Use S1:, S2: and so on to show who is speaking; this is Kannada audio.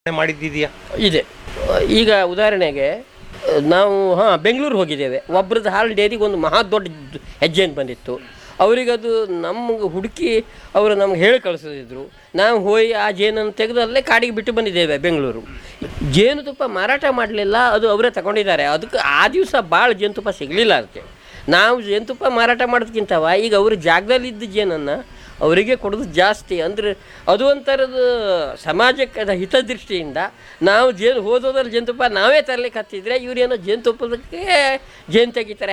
S1: ಮಾಡಿದ್ದಿದೆಯಾ
S2: ಇದೆ ಈಗ ಉದಾಹರಣೆಗೆ ನಾವು ಹಾಂ ಬೆಂಗಳೂರು ಹೋಗಿದ್ದೇವೆ ಒಬ್ರದ್ದು ಹಾಲು ಡೈರಿಗೆ ಒಂದು ಮಹಾ ದೊಡ್ಡ ಹೆಜ್ಜೆಯನ್ನು ಬಂದಿತ್ತು ಅವರಿಗದು ನಮ್ಗೆ ಹುಡುಕಿ ಅವರು ನಮ್ಗೆ ಹೇಳಿ ಕಳಿಸಿದ್ರು ನಾವು ಹೋಗಿ ಆ ಜೇನನ್ನು ತೆಗೆದು ಅಲ್ಲೇ ಕಾಡಿಗೆ ಬಿಟ್ಟು ಬಂದಿದ್ದೇವೆ ಬೆಂಗಳೂರು ಜೇನುತುಪ್ಪ ಮಾರಾಟ ಮಾಡಲಿಲ್ಲ ಅದು ಅವರೇ ತಗೊಂಡಿದ್ದಾರೆ ಅದಕ್ಕೆ ಆ ದಿವಸ ಭಾಳ ಜೇನುತುಪ್ಪ ಸಿಗಲಿಲ್ಲ ಅದಕ್ಕೆ ನಾವು ಜೇನುತುಪ್ಪ ಮಾರಾಟ ಮಾಡೋದಕ್ಕಿಂತವ ಈಗ ಅವ್ರ ಜಾಗದಲ್ಲಿದ್ದ ಜೇನನ್ನು ಅವರಿಗೆ ಕೊಡೋದು ಜಾಸ್ತಿ ಅಂದರೆ ಅದು ಒಂಥರದ ಸಮಾಜಕ್ಕೆ ಅದ ಹಿತದೃಷ್ಟಿಯಿಂದ ನಾವು ಜೇನು ಹೋದೋದ್ರಲ್ಲಿ ಜೇನುತುಪ್ಪ ನಾವೇ ತರಲಿಕ್ಕೆ ಹತ್ತಿದ್ರೆ ಇವ್ರೇನೋ ಜೇನುತುಪ್ಪದಕ್ಕೆ ಜೇನು ತೆಗಿತಾರೆ